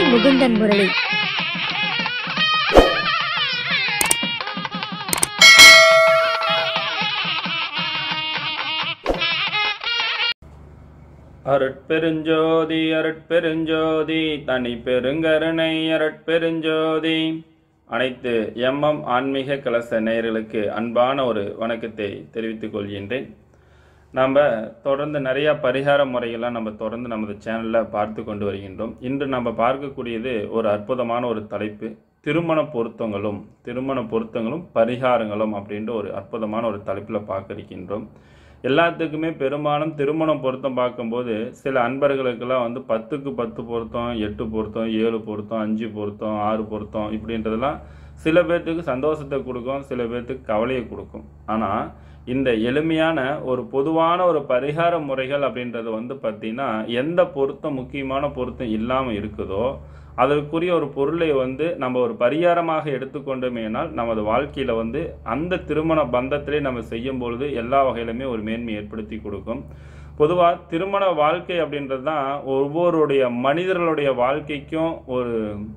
முகுந்தன் முரளி அருட்பெருஞ்சோதி அருட்பெருஞ்சோதி தனி பெருங்கருணை அருட்பெருஞ்சோதி அனைத்து எம்எம் ஆன்மீக கலச நேயர்களுக்கு அன்பான ஒரு வணக்கத்தை தெரிவித்துக் கொள்கின்றேன் நம்ம தொடர்ந்து நிறைய பரிகார முறைகள்லாம் நம்ம தொடர்ந்து நமது சேனலில் பார்த்து கொண்டு வருகின்றோம் இன்று நம்ம பார்க்கக்கூடியது ஒரு அற்புதமான ஒரு தலைப்பு திருமண பொருத்தங்களும் திருமண பொருத்தங்களும் பரிகாரங்களும் அப்படின்ற ஒரு அற்புதமான ஒரு தலைப்பில் பார்க்க இருக்கின்றோம் எல்லாத்துக்குமே பெரும்பாலும் திருமணம் பொருத்தம் பார்க்கும்போது சில அன்பர்களுக்கெல்லாம் வந்து பத்துக்கு பத்து பொருத்தம் எட்டு பொருத்தம் ஏழு பொருத்தம் அஞ்சு பொருத்தம் ஆறு பொருத்தம் இப்படின்றதெல்லாம் சில பேர்த்துக்கு சந்தோஷத்தை கொடுக்கும் சில பேர்த்துக்கு கவலையை கொடுக்கும் ஆனால் இந்த எளிமையான ஒரு பொதுவான ஒரு பரிகார முறைகள் அப்படின்றது வந்து பார்த்திங்கன்னா எந்த பொருத்தம் முக்கியமான பொருத்தம் இல்லாமல் இருக்குதோ அதற்குரிய ஒரு பொருளை வந்து நம்ம ஒரு பரிகாரமாக எடுத்துக்கொண்டோமேனால் நமது வாழ்க்கையில் வந்து அந்த திருமண பந்தத்திலே நம்ம செய்யும் பொழுது எல்லா வகையிலுமே ஒரு மேன்மை ஏற்படுத்தி கொடுக்கும் பொதுவாக திருமண வாழ்க்கை அப்படின்றது தான் ஒவ்வொருடைய மனிதர்களுடைய வாழ்க்கைக்கும் ஒரு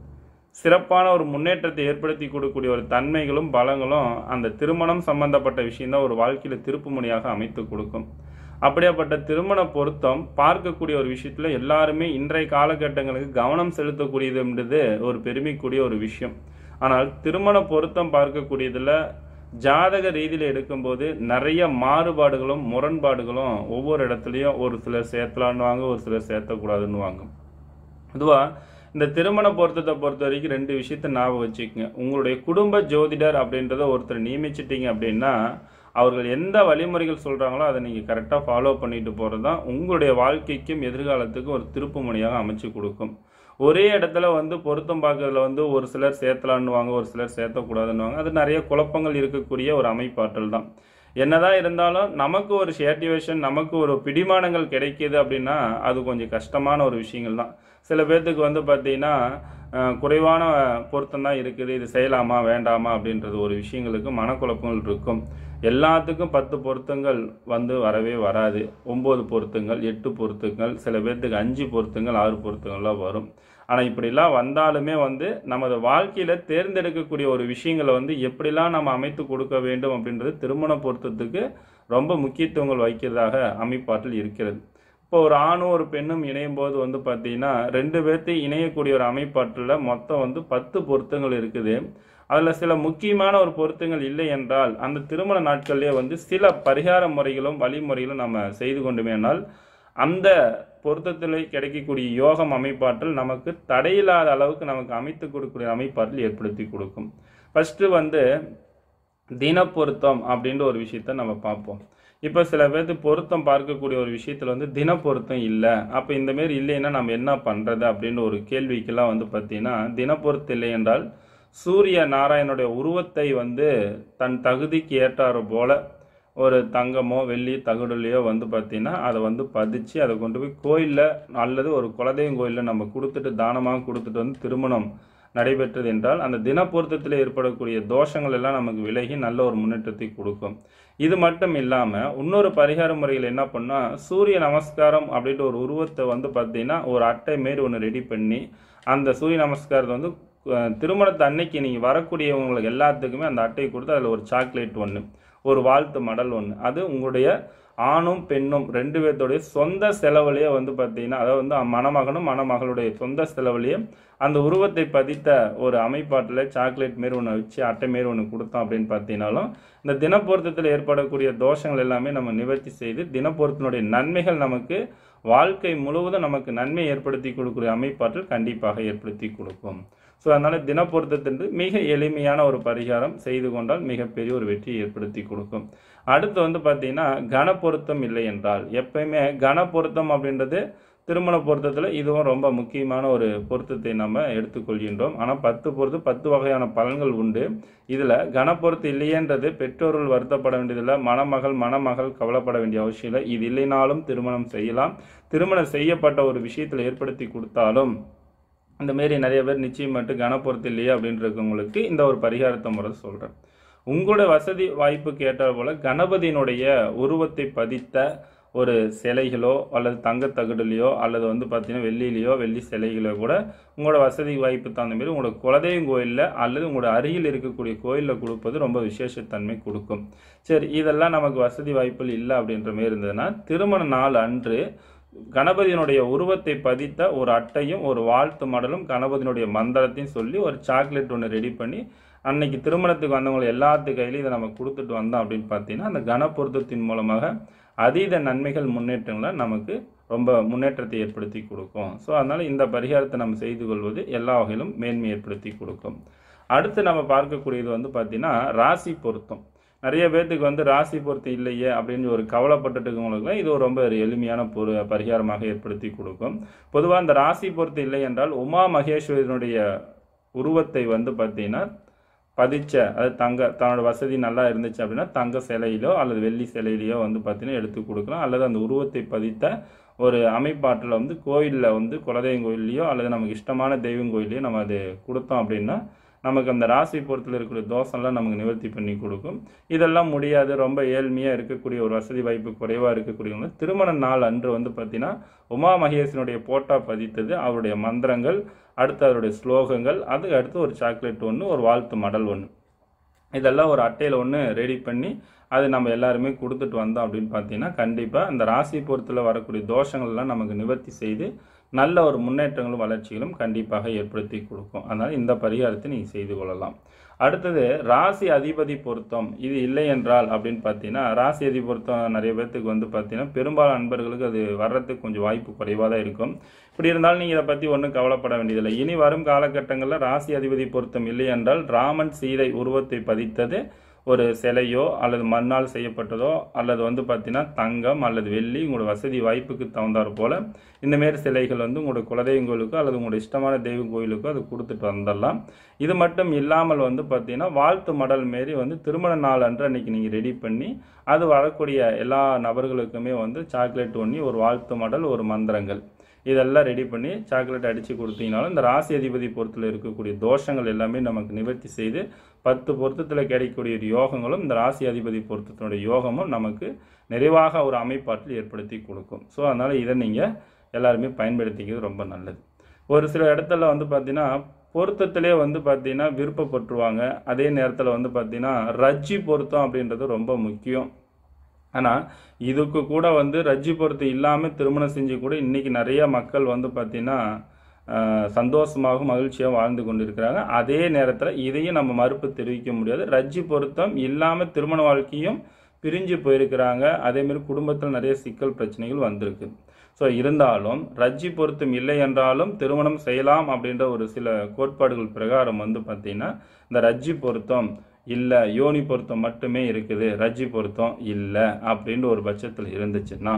சிறப்பான ஒரு முன்னேற்றத்தை ஏற்படுத்தி கொடுக்கக்கூடிய ஒரு தன்மைகளும் பலங்களும் அந்த திருமணம் சம்பந்தப்பட்ட விஷயம்தான் ஒரு வாழ்க்கையில் திருப்புமுனையாக அமைத்து கொடுக்கும் அப்படியாப்பட்ட திருமண பொருத்தம் பார்க்கக்கூடிய ஒரு விஷயத்துல எல்லாருமே இன்றைய காலகட்டங்களுக்கு கவனம் செலுத்தக்கூடியதுன்றது ஒரு பெருமைக்குரிய ஒரு விஷயம் ஆனால் திருமண பொருத்தம் பார்க்கக்கூடியதுல ஜாதக ரீதியில் எடுக்கும்போது நிறைய மாறுபாடுகளும் முரண்பாடுகளும் ஒவ்வொரு இடத்துலையும் ஒரு சிலர் சேர்த்தலான்னுவாங்க ஒரு சிலர் சேர்த்தக்கூடாதுன்னுவாங்க பொதுவாக இந்த திருமண பொருத்தத்தை பொறுத்த வரைக்கும் ரெண்டு விஷயத்த ஞாபகம் வச்சுக்கோங்க உங்களுடைய குடும்ப ஜோதிடர் அப்படின்றத ஒருத்தர் நியமிச்சிட்டீங்க அப்படின்னா அவர்கள் எந்த வழிமுறைகள் சொல்கிறாங்களோ அதை நீங்கள் கரெக்டாக ஃபாலோ பண்ணிட்டு போகிறது தான் உங்களுடைய வாழ்க்கைக்கும் எதிர்காலத்துக்கும் ஒரு திருப்பு முனையாக அமைச்சு கொடுக்கும் ஒரே இடத்துல வந்து பொருத்தம் பார்க்கறதுல வந்து ஒரு சிலர் சேர்த்தலான்னுவாங்க ஒரு சிலர் சேர்த்தக்கூடாதுன்னுவாங்க அது நிறைய குழப்பங்கள் இருக்கக்கூடிய ஒரு அமைப்பாற்றல் தான் என்னதான் இருந்தாலும் நமக்கு ஒரு சேட்டிவேஷன் நமக்கு ஒரு பிடிமானங்கள் கிடைக்கிது அப்படின்னா அது கொஞ்சம் கஷ்டமான ஒரு விஷயங்கள் தான் சில பேர்த்துக்கு வந்து பார்த்தீங்கன்னா அஹ், குறைவான பொருத்தம் தான் இருக்குது இது செய்யலாமா வேண்டாமா அப்படின்றது ஒரு விஷயங்களுக்கு மனக்குழப்பங்கள் இருக்கும் எல்லாத்துக்கும் பத்து பொருத்தங்கள் வந்து வரவே வராது ஒம்பது பொருத்தங்கள் எட்டு பொருத்தங்கள் சில பேர்த்துக்கு அஞ்சு பொருத்தங்கள் ஆறு பொருத்தங்கள்லாம் வரும் ஆனால் இப்படிலாம் வந்தாலுமே வந்து நமது வாழ்க்கையில் தேர்ந்தெடுக்கக்கூடிய ஒரு விஷயங்களை வந்து எப்படிலாம் நம்ம அமைத்து கொடுக்க வேண்டும் அப்படின்றது திருமண பொருத்தத்துக்கு ரொம்ப முக்கியத்துவங்கள் வைக்கிறதாக அமைப்பாற்றல் இருக்கிறது இப்போ ஒரு ஆணும் ஒரு பெண்ணும் இணையும் போது வந்து பார்த்தீங்கன்னா ரெண்டு பேர்த்தையும் இணையக்கூடிய ஒரு அமைப்பாற்றில் மொத்தம் வந்து பத்து பொருத்தங்கள் இருக்குது அதில் சில முக்கியமான ஒரு பொருத்தங்கள் இல்லை என்றால் அந்த திருமண நாட்கள்லேயே வந்து சில பரிகார முறைகளும் வழிமுறைகளும் நம்ம செய்து கொண்டுமேனால் அந்த பொருத்தத்தில் கிடைக்கக்கூடிய யோகம் அமைப்பாற்றல் நமக்கு தடையில்லாத அளவுக்கு நமக்கு அமைத்து கொடுக்கக்கூடிய அமைப்பாற்றல் ஏற்படுத்தி கொடுக்கும் ஃபஸ்ட்டு வந்து தினப்பொருத்தம் அப்படின்ற ஒரு விஷயத்த நம்ம பார்ப்போம் இப்போ சில பேர்த்து பொருத்தம் பார்க்கக்கூடிய ஒரு விஷயத்தில் வந்து தினப்பொருத்தம் இல்லை அப்போ இந்த மாரி இல்லைன்னா நம்ம என்ன பண்ணுறது அப்படின்ற ஒரு கேள்விக்கெல்லாம் வந்து பார்த்தீங்கன்னா தினப்பொருத்தம் இல்லை என்றால் சூரிய நாராயணனுடைய உருவத்தை வந்து தன் தகுதிக்கு ஏற்றாறு போல ஒரு தங்கமோ வெள்ளி தகடுலையோ வந்து பார்த்தீங்கன்னா அதை வந்து பதிச்சு அதை கொண்டு போய் கோயிலில் அல்லது ஒரு குலதெய்வம் கோயிலில் நம்ம கொடுத்துட்டு தானமாக கொடுத்துட்டு வந்து திருமணம் நடைபெற்றது என்றால் அந்த தினப்பொருத்தத்தில் ஏற்படக்கூடிய தோஷங்கள் எல்லாம் நமக்கு விலகி நல்ல ஒரு முன்னேற்றத்தை கொடுக்கும் இது மட்டும் இல்லாமல் இன்னொரு பரிகார முறையில் என்ன பண்ணால் சூரிய நமஸ்காரம் அப்படின்ற ஒரு உருவத்தை வந்து பார்த்தீங்கன்னா ஒரு அட்டை மாரி ஒன்று ரெடி பண்ணி அந்த சூரிய நமஸ்காரத்தை வந்து அஹ், திருமணத்து அன்னைக்கு நீங்கள் வரக்கூடியவங்களுக்கு எல்லாத்துக்குமே அந்த அட்டையை கொடுத்து அதில் ஒரு சாக்லேட் ஒன்று ஒரு வாழ்த்து மடல் ஒன்று அது உங்களுடைய ஆணும் பெண்ணும் ரெண்டு பேர்த்தோடைய சொந்த செலவுலேயே வந்து பார்த்தீங்கன்னா அதாவது வந்து மணமகனும் மணமகளுடைய சொந்த செலவுலேயே அந்த உருவத்தை பதித்த ஒரு அமைப்பாட்டில் சாக்லேட் மாரி ஒன்று வச்சு அட்டை மாரி ஒன்று கொடுத்தோம் அப்படின்னு பார்த்தீங்கன்னாலும் இந்த தினப்பொருத்தத்தில் ஏற்படக்கூடிய தோஷங்கள் எல்லாமே நம்ம நிவர்த்தி செய்து தினப்பொருத்தினுடைய நன்மைகள் நமக்கு வாழ்க்கை முழுவதும் நமக்கு நன்மை ஏற்படுத்தி கொடுக்கக்கூடிய அமைப்பாற்றல் கண்டிப்பாக ஏற்படுத்தி கொடுக்கும் ஸோ அதனால் தினப்பொருத்தத்தின்று மிக எளிமையான ஒரு பரிகாரம் செய்து கொண்டால் மிகப்பெரிய ஒரு வெற்றியை ஏற்படுத்தி கொடுக்கும் அடுத்து வந்து பார்த்தீங்கன்னா கனப்பொருத்தம் இல்லை என்றால் எப்பயுமே கனப்பொருத்தம் அப்படின்றது திருமண பொருத்தத்தில் இதுவும் ரொம்ப முக்கியமான ஒரு பொருத்தத்தை நம்ம எடுத்துக்கொள்கின்றோம் ஆனால் பத்து பொறுத்து பத்து வகையான பலன்கள் உண்டு இதில் கனப்பொருத்தம் இல்லையன்றது பெற்றோர்கள் வருத்தப்பட வேண்டியதில்லை மணமகள் மணமகள் கவலைப்பட வேண்டிய அவசியம் இல்லை இது இல்லைனாலும் திருமணம் செய்யலாம் திருமணம் செய்யப்பட்ட ஒரு விஷயத்தில் ஏற்படுத்தி கொடுத்தாலும் இந்த மாரி நிறைய பேர் நிச்சயம் மட்டும் கனப்பொருத்தம் இல்லையே அப்படின்றவங்களுக்கு இந்த ஒரு பரிகாரத்தை முறை சொல்கிறேன் உங்களோட வசதி வாய்ப்புக்கு ஏற்ற போல கணபதியினுடைய உருவத்தை பதித்த ஒரு சிலைகளோ அல்லது தங்கத் தகடுலையோ அல்லது வந்து பார்த்தீங்கன்னா வெள்ளியிலையோ வெள்ளி சிலைகளோ கூட உங்களோட வசதி வாய்ப்பு தகுந்த மாதிரி உங்களோட குலதெய்வம் கோயிலில் அல்லது உங்களோட அருகில் இருக்கக்கூடிய கோயிலில் கொடுப்பது ரொம்ப விசேஷத்தன்மை கொடுக்கும் சரி இதெல்லாம் நமக்கு வசதி வாய்ப்புகள் இல்லை அப்படின்ற மாதிரி இருந்ததுன்னா திருமண நாள் அன்று கணபதியினுடைய உருவத்தை பதித்த ஒரு அட்டையும் ஒரு வாழ்த்து மடலும் கணபதியினுடைய மந்திரத்தையும் சொல்லி ஒரு சாக்லேட் ஒன்று ரெடி பண்ணி அன்னைக்கு திருமணத்துக்கு வந்தவங்க எல்லாத்து கையிலையும் இதை நம்ம கொடுத்துட்டு வந்தோம் அப்படின்னு பார்த்தீங்கன்னா அந்த கணப்பொருத்தத்தின் மூலமாக அதீத நன்மைகள் முன்னேற்றங்களை நமக்கு ரொம்ப முன்னேற்றத்தை ஏற்படுத்தி கொடுக்கும் ஸோ அதனால் இந்த பரிகாரத்தை நம்ம செய்து கொள்வது எல்லா வகையிலும் மேன்மை ஏற்படுத்தி கொடுக்கும் அடுத்து நம்ம பார்க்கக்கூடியது வந்து பார்த்தீங்கன்னா ராசி பொருத்தம் நிறைய பேர்த்துக்கு வந்து ராசி பொருத்தம் இல்லையே அப்படின்னு ஒரு கவலைப்பட்டுட்டு இருக்கவங்களுக்குலாம் இது ஒரு ரொம்ப ஒரு எளிமையான பொரு பரிகாரமாக ஏற்படுத்தி கொடுக்கும் பொதுவாக அந்த ராசி பொருத்தம் இல்லை என்றால் உமா மகேஸ்வரனுடைய உருவத்தை வந்து பார்த்தீங்கன்னா பதிச்ச அது தங்க தன்னோட வசதி நல்லா இருந்துச்சு அப்படின்னா தங்க சிலையிலோ அல்லது வெள்ளி சிலையிலையோ வந்து பார்த்தீங்கன்னா எடுத்து கொடுக்கலாம் அல்லது அந்த உருவத்தை பதித்த ஒரு அமைப்பாற்றில் வந்து கோயிலில் வந்து குலதெய்வம் கோயில்லையோ அல்லது நமக்கு இஷ்டமான தெய்வம் கோயிலையோ நம்ம அது கொடுத்தோம் அப்படின்னா நமக்கு அந்த ராசி பொறுத்தில் இருக்கக்கூடிய தோஷம்லாம் நமக்கு நிவர்த்தி பண்ணி கொடுக்கும் இதெல்லாம் முடியாது ரொம்ப ஏழ்மையாக இருக்கக்கூடிய ஒரு வசதி வாய்ப்பு குறைவாக இருக்கக்கூடியவங்க திருமண நாள் அன்று வந்து பார்த்தீங்கன்னா உமா மகேசனுடைய போட்டா பதித்தது அவருடைய மந்திரங்கள் அடுத்து அவருடைய ஸ்லோகங்கள் அதுக்கு அடுத்து ஒரு சாக்லேட் ஒன்று ஒரு வாழ்த்து மடல் ஒன்று இதெல்லாம் ஒரு அட்டையில் ஒன்று ரெடி பண்ணி அது நம்ம எல்லாருமே கொடுத்துட்டு வந்தோம் அப்படின்னு பார்த்தீங்கன்னா கண்டிப்பாக அந்த ராசி பொறுத்தில் வரக்கூடிய தோஷங்கள்லாம் நமக்கு நிவர்த்தி செய்து நல்ல ஒரு முன்னேற்றங்களும் வளர்ச்சிகளும் கண்டிப்பாக ஏற்படுத்தி கொடுக்கும் அதனால் இந்த பரிகாரத்தை நீங்கள் செய்து கொள்ளலாம் அடுத்தது ராசி அதிபதி பொருத்தம் இது இல்லை என்றால் அப்படின்னு பார்த்தீங்கன்னா ராசி அதிபதி பொருத்தம் நிறைய பேர்த்துக்கு வந்து பார்த்தீங்கன்னா பெரும்பாலான நண்பர்களுக்கு அது வர்றதுக்கு கொஞ்சம் வாய்ப்பு குறைவாக தான் இருக்கும் இப்படி இருந்தாலும் நீங்கள் இதை பற்றி ஒன்றும் கவலைப்பட வேண்டியதில்லை இனி வரும் காலகட்டங்களில் ராசி அதிபதி பொருத்தம் இல்லை என்றால் ராமன் சீதை உருவத்தை பதித்தது ஒரு சிலையோ அல்லது மண்ணால் செய்யப்பட்டதோ அல்லது வந்து பார்த்தீங்கன்னா தங்கம் அல்லது வெள்ளி உங்களோட வசதி வாய்ப்புக்கு தகுந்தாற் போல் இந்தமாரி சிலைகள் வந்து உங்களோட குலதெய்வம் கோயிலுக்கோ அல்லது உங்களோட இஷ்டமான தெய்வ கோயிலுக்கோ அது கொடுத்துட்டு வந்துடலாம் இது மட்டும் இல்லாமல் வந்து பார்த்தீங்கன்னா வாழ்த்து மடல் மாரி வந்து திருமண நாள் அன்று அன்னைக்கு நீங்கள் ரெடி பண்ணி அது வரக்கூடிய எல்லா நபர்களுக்குமே வந்து சாக்லேட் ஒண்ணி ஒரு வாழ்த்து மடல் ஒரு மந்திரங்கள் இதெல்லாம் ரெடி பண்ணி சாக்லேட் அடித்து கொடுத்தீங்கனாலும் இந்த ராசி அதிபதி பொறுத்தில் இருக்கக்கூடிய தோஷங்கள் எல்லாமே நமக்கு நிவர்த்தி செய்து பத்து பொருத்தத்தில் கிடைக்கக்கூடிய ஒரு யோகங்களும் இந்த ராசி அதிபதி பொருத்தத்தினுடைய யோகமும் நமக்கு நிறைவாக ஒரு அமைப்பாற்றில் ஏற்படுத்தி கொடுக்கும் ஸோ அதனால் இதை நீங்கள் எல்லாருமே பயன்படுத்திக்கிறது ரொம்ப நல்லது ஒரு சில இடத்துல வந்து பார்த்தீங்கன்னா பொருத்தத்திலே வந்து பார்த்தீங்கன்னா விருப்பப்பட்டுருவாங்க அதே நேரத்தில் வந்து பார்த்தீங்கன்னா ரஜ்ஜி பொருத்தம் அப்படின்றது ரொம்ப முக்கியம் ஆனால் இதுக்கு கூட வந்து ரஜ்ஜி பொருத்தம் இல்லாமல் திருமணம் செஞ்சு கூட இன்றைக்கி நிறைய மக்கள் வந்து பார்த்திங்கன்னா ஆஹ், சந்தோஷமாகவும் மகிழ்ச்சியாக வாழ்ந்து கொண்டிருக்கிறாங்க அதே நேரத்தில் இதையும் நம்ம மறுப்பு தெரிவிக்க முடியாது ரஜ்ஜி பொருத்தம் இல்லாமல் திருமண வாழ்க்கையும் பிரிஞ்சு போயிருக்கிறாங்க அதேமாரி குடும்பத்தில் நிறைய சிக்கல் பிரச்சனைகள் வந்திருக்கு ஸோ இருந்தாலும் ரஜ்ஜி பொருத்தம் இல்லை என்றாலும் திருமணம் செய்யலாம் அப்படின்ற ஒரு சில கோட்பாடுகள் பிரகாரம் வந்து பார்த்திங்கன்னா இந்த ரஜ்ஜி பொருத்தம் இல்லை யோனி பொருத்தம் மட்டுமே இருக்குது ரஜ்ஜி பொருத்தம் இல்லை அப்படின்ற ஒரு பட்சத்தில் இருந்துச்சுன்னா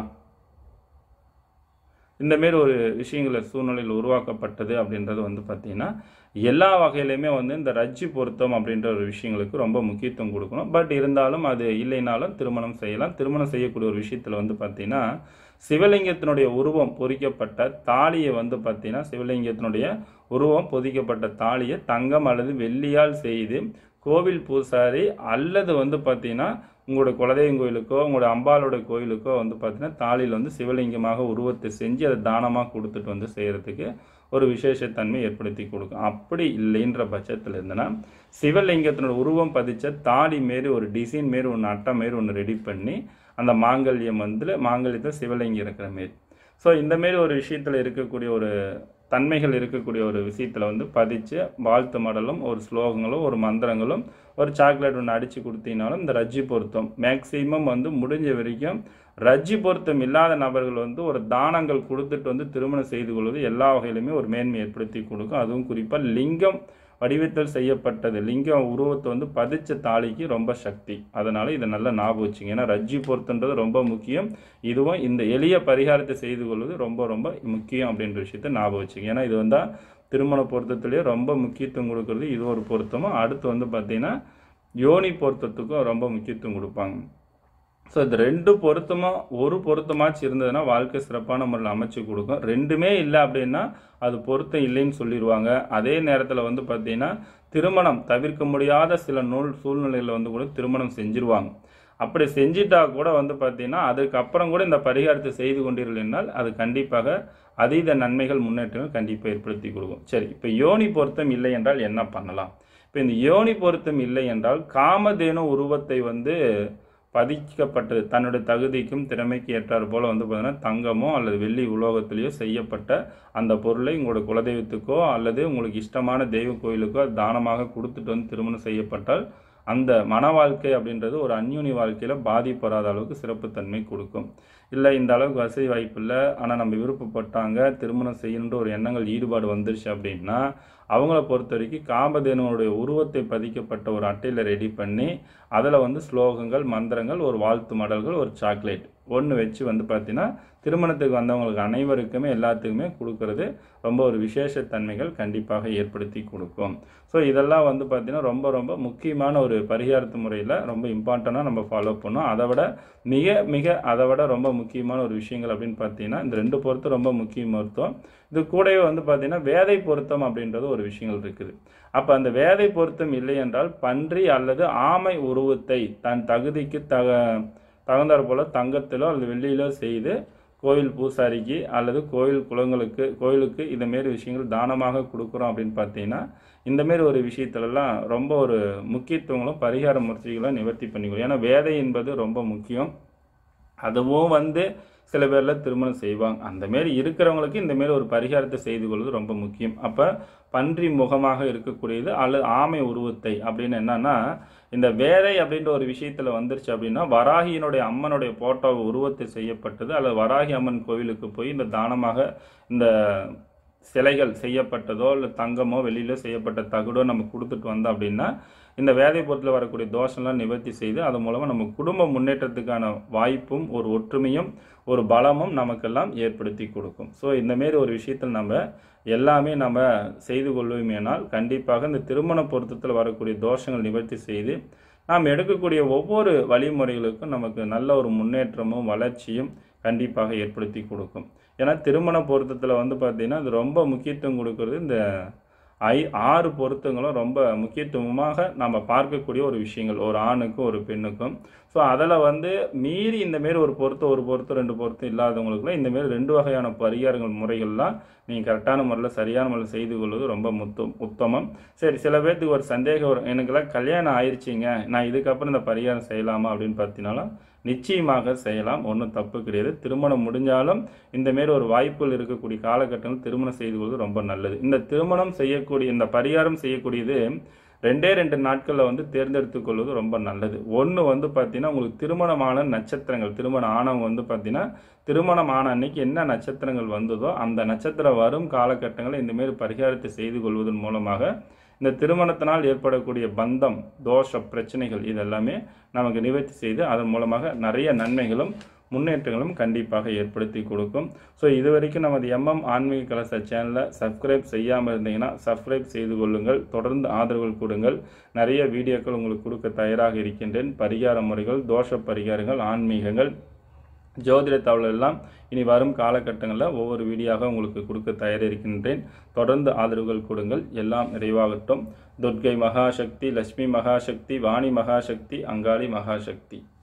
இந்தமாரி ஒரு விஷயங்கள சூழ்நிலையில் உருவாக்கப்பட்டது அப்படின்றது வந்து பார்த்திங்கன்னா எல்லா வகையிலையுமே வந்து இந்த ரஜ்ஜி பொருத்தம் அப்படின்ற ஒரு விஷயங்களுக்கு ரொம்ப முக்கியத்துவம் கொடுக்கணும் பட் இருந்தாலும் அது இல்லைனாலும் திருமணம் செய்யலாம் திருமணம் செய்யக்கூடிய ஒரு விஷயத்தில் வந்து பார்த்திங்கன்னா சிவலிங்கத்தினுடைய உருவம் பொறிக்கப்பட்ட தாலியை வந்து பார்த்திங்கன்னா சிவலிங்கத்தினுடைய உருவம் பொதிக்கப்பட்ட தாலியை தங்கம் அல்லது வெள்ளியால் செய்து கோவில் பூசாரி அல்லது வந்து பார்த்தீங்கன்னா உங்களோட குலதெய்வம் கோயிலுக்கோ உங்களோட அம்பாளோட கோயிலுக்கோ வந்து பார்த்தீங்கன்னா தாலியில் வந்து சிவலிங்கமாக உருவத்தை செஞ்சு அதை தானமாக கொடுத்துட்டு வந்து செய்கிறதுக்கு ஒரு விசேஷத்தன்மை ஏற்படுத்தி கொடுக்கும் அப்படி இல்லைன்ற பட்சத்தில் இருந்தனா சிவலிங்கத்தினோட உருவம் பதிச்ச தாலி மாரி ஒரு டிசைன் மாரி ஒன்று அட்டை மாரி ஒன்று ரெடி பண்ணி அந்த மாங்கல்யம் வந்து மாங்கல்யத்தில் சிவலிங்கம் இருக்கிற மாரி ஸோ இந்தமாரி ஒரு விஷயத்தில் இருக்கக்கூடிய ஒரு தன்மைகள் இருக்கக்கூடிய ஒரு விஷயத்தில் வந்து பதிச்சு வாழ்த்து மடலும் ஒரு ஸ்லோகங்களும் ஒரு மந்திரங்களும் ஒரு சாக்லேட் ஒன்று அடித்து கொடுத்தீங்கனாலும் இந்த ரஜ்ஜி பொருத்தம் மேக்ஸிமம் வந்து முடிஞ்ச வரைக்கும் ரஜ்ஜி பொருத்தம் இல்லாத நபர்கள் வந்து ஒரு தானங்கள் கொடுத்துட்டு வந்து திருமணம் செய்து கொள்வது எல்லா வகையிலுமே ஒரு மேன்மை ஏற்படுத்தி கொடுக்கும் அதுவும் குறிப்பாக லிங்கம் வடிவத்தில் செய்யப்பட்டது லிங்கம் உருவத்தை வந்து பதிச்ச தாலிக்கு ரொம்ப சக்தி அதனால இதை நல்லா ஞாபகம் வச்சுங்க ஏன்னா ரஜ்ஜி பொருத்தன்றது ரொம்ப முக்கியம் இதுவும் இந்த எளிய பரிகாரத்தை செய்து கொள்வது ரொம்ப ரொம்ப முக்கியம் அப்படின்ற விஷயத்தை ஞாபகம் வச்சுங்க ஏன்னா இது வந்து திருமண பொருத்தத்திலேயே ரொம்ப முக்கியத்துவம் கொடுக்கறது இது ஒரு பொருத்தமும் அடுத்து வந்து பார்த்தீங்கன்னா யோனி பொருத்தத்துக்கும் ரொம்ப முக்கியத்துவம் கொடுப்பாங்க ஸோ இது ரெண்டு பொருத்தமும் ஒரு பொருத்தமாச்சு இருந்ததுன்னா வாழ்க்கை சிறப்பான முறையில் அமைச்சு கொடுக்கும் ரெண்டுமே இல்லை அப்படின்னா அது பொருத்தம் இல்லைன்னு சொல்லிடுவாங்க அதே நேரத்தில் வந்து பார்த்தீங்கன்னா திருமணம் தவிர்க்க முடியாத சில நூல் சூழ்நிலையில் வந்து கூட திருமணம் செஞ்சிருவாங்க அப்படி செஞ்சிட்டா கூட வந்து பார்த்தீங்கன்னா அதுக்கப்புறம் கூட இந்த பரிகாரத்தை செய்து கொண்டீர்கள் என்றால் அது கண்டிப்பாக அதீத நன்மைகள் முன்னேற்றங்கள் கண்டிப்பாக ஏற்படுத்தி கொடுக்கும் சரி இப்போ யோனி பொருத்தம் இல்லை என்றால் என்ன பண்ணலாம் இப்போ இந்த யோனி பொருத்தம் இல்லை என்றால் காமதேனு உருவத்தை வந்து பதிக்கப்பட்டது தன்னுடைய தகுதிக்கும் திறமைக்கு ஏற்றாறு போல வந்து பார்த்தீங்கன்னா தங்கமோ அல்லது வெள்ளி உலோகத்திலேயோ செய்யப்பட்ட அந்த பொருளை உங்களோட குலதெய்வத்துக்கோ அல்லது உங்களுக்கு இஷ்டமான தெய்வ கோயிலுக்கோ அது தானமாக கொடுத்துட்டு வந்து திருமணம் செய்யப்பட்டால் அந்த மன வாழ்க்கை அப்படின்றது ஒரு அந்யூனி வாழ்க்கையில் பாதிப்படாத அளவுக்கு சிறப்புத்தன்மை கொடுக்கும் இல்லை இந்த அளவுக்கு வசதி வாய்ப்பு இல்லை ஆனால் நம்ம விருப்பப்பட்டாங்க திருமணம் செய்யணுன்ற ஒரு எண்ணங்கள் ஈடுபாடு வந்துருச்சு அப்படின்னா அவங்கள பொறுத்த வரைக்கும் காமதேனுடைய உருவத்தை பதிக்கப்பட்ட ஒரு அட்டையில் ரெடி பண்ணி அதில் வந்து ஸ்லோகங்கள் மந்திரங்கள் ஒரு வாழ்த்து மடல்கள் ஒரு சாக்லேட் ஒன்று வச்சு வந்து பார்த்தீங்கன்னா திருமணத்துக்கு வந்தவங்களுக்கு அனைவருக்குமே எல்லாத்துக்குமே கொடுக்கறது ரொம்ப ஒரு விசேஷ தன்மைகள் கண்டிப்பாக ஏற்படுத்தி கொடுக்கும் ஸோ இதெல்லாம் வந்து பார்த்திங்கன்னா ரொம்ப ரொம்ப முக்கியமான ஒரு பரிகாரத்து முறையில் ரொம்ப இம்பார்ட்டண்ட்டாக நம்ம ஃபாலோ பண்ணோம் அதை விட மிக மிக அதை விட ரொம்ப முக்கியமான ஒரு விஷயங்கள் அப்படின்னு பார்த்தீங்கன்னா இந்த ரெண்டு பொருத்தம் ரொம்ப முக்கிய மருத்துவம் இது கூடவே வந்து பார்த்தீங்கன்னா வேதை பொருத்தம் அப்படின்றது ஒரு விஷயங்கள் இருக்குது அப்போ அந்த வேதை பொருத்தம் இல்லை என்றால் பன்றி அல்லது ஆமை உருவத்தை தன் தகுதிக்கு தக தகுந்தாற் போல தங்கத்திலோ அல்லது வெள்ளியிலோ செய்து கோவில் பூசாரிக்கு அல்லது கோவில் குளங்களுக்கு கோயிலுக்கு இந்த மாரி விஷயங்கள் தானமாக கொடுக்குறோம் அப்படின்னு பார்த்தீங்கன்னா இந்த மாரி ஒரு விஷயத்துலலாம் ரொம்ப ஒரு முக்கியத்துவங்களும் பரிகார முயற்சிகளும் நிவர்த்தி பண்ணிக்கணும் ஏன்னா வேதை என்பது ரொம்ப முக்கியம் அதுவும் வந்து சில பேரில் திருமணம் செய்வாங்க அந்த மாரி இருக்கிறவங்களுக்கு இந்த மாரி ஒரு பரிகாரத்தை செய்து கொள்வது ரொம்ப முக்கியம் அப்போ பன்றி முகமாக இருக்கக்கூடியது அல்லது ஆமை உருவத்தை அப்படின்னு என்னன்னா இந்த வேதை அப்படின்ற ஒரு விஷயத்தில் வந்துருச்சு அப்படின்னா வராகியினுடைய அம்மனுடைய போட்டோ உருவத்தை செய்யப்பட்டது அல்லது வராகி அம்மன் கோவிலுக்கு போய் இந்த தானமாக இந்த சிலைகள் செய்யப்பட்டதோ இல்லை தங்கமோ வெளியிலோ செய்யப்பட்ட தகுடோ நம்ம கொடுத்துட்டு வந்தோம் அப்படின்னா இந்த வேதை பொருத்தில் வரக்கூடிய தோஷம்லாம் நிவர்த்தி செய்து அது மூலமாக நம்ம குடும்ப முன்னேற்றத்துக்கான வாய்ப்பும் ஒரு ஒற்றுமையும் ஒரு பலமும் நமக்கெல்லாம் ஏற்படுத்தி கொடுக்கும் ஸோ இந்தமாரி ஒரு விஷயத்தில் நம்ம எல்லாமே நம்ம செய்து கொள்வோமேனால் கண்டிப்பாக இந்த திருமண பொருத்தத்தில் வரக்கூடிய தோஷங்கள் நிவர்த்தி செய்து நாம் எடுக்கக்கூடிய ஒவ்வொரு வழிமுறைகளுக்கும் நமக்கு நல்ல ஒரு முன்னேற்றமும் வளர்ச்சியும் கண்டிப்பாக ஏற்படுத்தி கொடுக்கும் ஏன்னா திருமண பொருத்தத்தில் வந்து பார்த்திங்கன்னா அது ரொம்ப முக்கியத்துவம் கொடுக்கறது இந்த ஐ ஆறு பொருத்தங்களும் ரொம்ப முக்கியத்துவமாக நம்ம பார்க்கக்கூடிய ஒரு விஷயங்கள் ஒரு ஆணுக்கும் ஒரு பெண்ணுக்கும் ஸோ அதில் வந்து மீறி இந்தமாரி ஒரு பொருத்தம் ஒரு பொருத்தம் ரெண்டு பொருத்தம் இல்லாதவங்களுக்குலாம் இந்தமாரி ரெண்டு வகையான பரிகாரங்கள் முறைகள்லாம் நீங்கள் கரெக்டான முறையில் சரியான முறையில் செய்து கொள்வது ரொம்ப முத்தம் உத்தமம் சரி சில பேர்த்துக்கு ஒரு சந்தேகம் வரும் எனக்கெல்லாம் கல்யாணம் ஆயிடுச்சிங்க நான் இதுக்கப்புறம் இந்த பரிகாரம் செய்யலாமா அப்படின்னு பார்த்தீங்கன்னாலும் நிச்சயமாக செய்யலாம் ஒன்றும் தப்பு கிடையாது திருமணம் முடிஞ்சாலும் இந்தமாரி ஒரு வாய்ப்புகள் இருக்கக்கூடிய காலகட்டங்கள் திருமணம் செய்து கொள்வது ரொம்ப நல்லது இந்த திருமணம் செய்யக்கூடிய இந்த பரிகாரம் செய்யக்கூடியது ரெண்டே ரெண்டு நாட்களில் வந்து தேர்ந்தெடுத்துக் கொள்வது ரொம்ப நல்லது ஒன்று வந்து பார்த்தீங்கன்னா உங்களுக்கு திருமணமான நட்சத்திரங்கள் திருமணம் ஆனவங்க வந்து பார்த்தீங்கன்னா திருமணம் ஆன அன்னைக்கு என்ன நட்சத்திரங்கள் வந்ததோ அந்த நட்சத்திரம் வரும் காலகட்டங்களில் இந்தமாரி பரிகாரத்தை செய்து கொள்வதன் மூலமாக இந்த திருமணத்தினால் ஏற்படக்கூடிய பந்தம் தோஷ பிரச்சனைகள் இதெல்லாமே நமக்கு நிவர்த்தி செய்து அதன் மூலமாக நிறைய நன்மைகளும் முன்னேற்றங்களும் கண்டிப்பாக ஏற்படுத்தி கொடுக்கும் ஸோ இது வரைக்கும் நமது எம்எம் ஆன்மீக கலச சேனலை சப்ஸ்கிரைப் செய்யாமல் இருந்தீங்கன்னா சப்ஸ்கிரைப் செய்து கொள்ளுங்கள் தொடர்ந்து ஆதரவுகள் கொடுங்கள் நிறைய வீடியோக்கள் உங்களுக்கு கொடுக்க தயாராக இருக்கின்றேன் பரிகார முறைகள் தோஷ பரிகாரங்கள் ஆன்மீகங்கள் ஜோதிட தகவல் எல்லாம் இனி வரும் காலகட்டங்களில் ஒவ்வொரு வீடியோவாக உங்களுக்கு கொடுக்க தயாரிக்கின்றேன் தொடர்ந்து ஆதரவுகள் கொடுங்கள் எல்லாம் நிறைவாகட்டும் துர்க்கை மகாசக்தி லட்சுமி மகாசக்தி வாணி மகாசக்தி அங்காளி மகாசக்தி